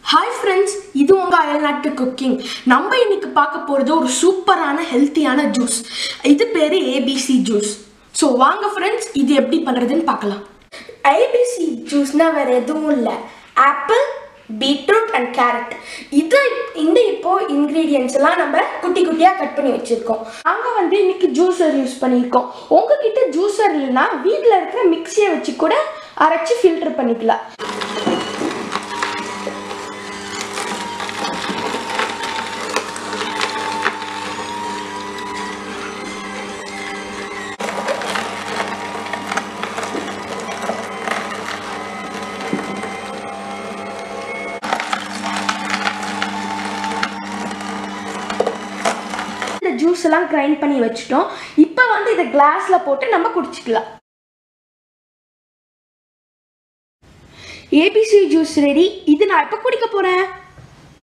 hi friends இது உங்கள் அயல்நாட்டு குக்கிங் நம்ம இன்னைக்கு பார்க்க போகிறது ஒரு சூப்பரான ஹெல்த்தியான ஜூஸ் இது பேர் ஏபிசி ஜூஸ் ஸோ வாங்க ஃப்ரெண்ட்ஸ் இது எப்படி பண்ணுறதுன்னு பார்க்கலாம் ஏபிசி ஜூஸ்னால் வேறு எதுவும் இல்லை ஆப்பிள் பீட்ரூட் அண்ட் கேரட் இது இந்த இப்போ இன்க்ரீடியன்ஸ் எல்லாம் நம்ம குட்டி குட்டியாக கட் பண்ணி வச்சுருக்கோம் நாங்கள் வந்து இன்னைக்கு ஜூஸர் யூஸ் பண்ணியிருக்கோம் உங்ககிட்ட ஜூஸர் இல்லைன்னா வீட்டில் இருக்கிற மிக்சியை வச்சு கூட அரைச்சி ஃபில்டர் பண்ணிக்கலாம் இந்த ஜூஸ் எல்லாம் கிரைண்ட் பண்ணி வச்சுட்டோம் இப்போ வந்து இதை கிளாஸ்ல போட்டு நம்ம குடிச்சிக்கலாம் ஏபிசி ஜூஸ் ரெடி இது நான் எப்போ குடிக்க போறேன்